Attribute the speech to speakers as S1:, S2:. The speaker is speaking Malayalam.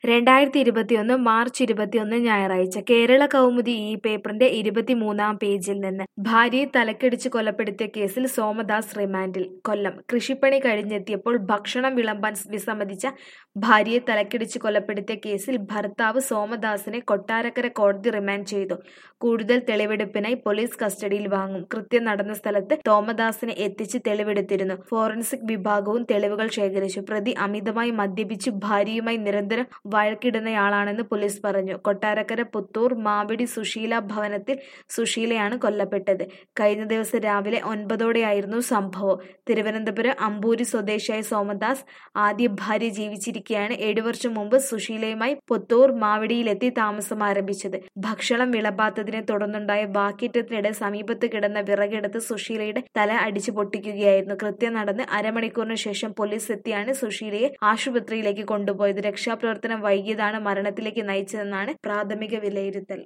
S1: രണ്ടായിരത്തി ഇരുപത്തിയൊന്ന് മാർച്ച് ഇരുപത്തിയൊന്ന് ഞായറാഴ്ച കേരള കൗമുദി ഈ പേപ്പറിന്റെ ഇരുപത്തിമൂന്നാം പേജിൽ നിന്ന് ഭാര്യയെ തലക്കടിച്ച് കൊലപ്പെടുത്തിയ കേസിൽ സോമദാസ് റിമാൻഡിൽ കൊല്ലം കൃഷിപ്പണി കഴിഞ്ഞെത്തിയപ്പോൾ ഭക്ഷണം വിളമ്പാൻ വിസമ്മതിച്ച ഭാര്യയെ തലക്കടിച്ച് കൊലപ്പെടുത്തിയ കേസിൽ ഭർത്താവ് സോമദാസിനെ കൊട്ടാരക്കര കോടതി റിമാൻഡ് ചെയ്തു കൂടുതൽ തെളിവെടുപ്പിനായി പോലീസ് കസ്റ്റഡിയിൽ വാങ്ങും കൃത്യം നടന്ന സ്ഥലത്ത് തോമദാസിനെ എത്തിച്ച് തെളിവെടുത്തിരുന്നു ഫോറൻസിക് വിഭാഗവും തെളിവുകൾ ശേഖരിച്ചു പ്രതി അമിതമായി മദ്യപിച്ച് ഭാര്യയുമായി നിരന്തരം വഴക്കിടുന്നയാളാണെന്ന് പോലീസ് പറഞ്ഞു കൊട്ടാരക്കര പുത്തൂർ മാവിടി സുശീല ഭവനത്തിൽ സുശീലയാണ് കൊല്ലപ്പെട്ടത് കഴിഞ്ഞ ദിവസം രാവിലെ ഒൻപതോടെയായിരുന്നു സംഭവം തിരുവനന്തപുരം അമ്പൂരി സ്വദേശിയായ സോമദാസ് ആദ്യ ഭാര്യ ജീവിച്ചിരിക്കെയാണ് ഏഴു വർഷം മുമ്പ് സുശീലയുമായി പുത്തൂർ മാവിടിയിലെത്തി താമസം ആരംഭിച്ചത് ഭക്ഷണം വിളമ്പാത്തതിനെ തുടർന്നുണ്ടായ വാക്കേറ്റത്തിനിടെ സമീപത്ത് കിടന്ന വിറകെടുത്ത് സുശീലയുടെ തല അടിച്ചു പൊട്ടിക്കുകയായിരുന്നു കൃത്യം നടന്ന് അരമണിക്കൂറിന് ശേഷം പോലീസ് എത്തിയാണ് സുശീലയെ ആശുപത്രിയിലേക്ക് കൊണ്ടുപോയത് രക്ഷാപ്രവർത്തനം വൈകിയതാണ് മരണത്തിലേക്ക് നയിച്ചതെന്നാണ് പ്രാഥമിക വിലയിരുത്തൽ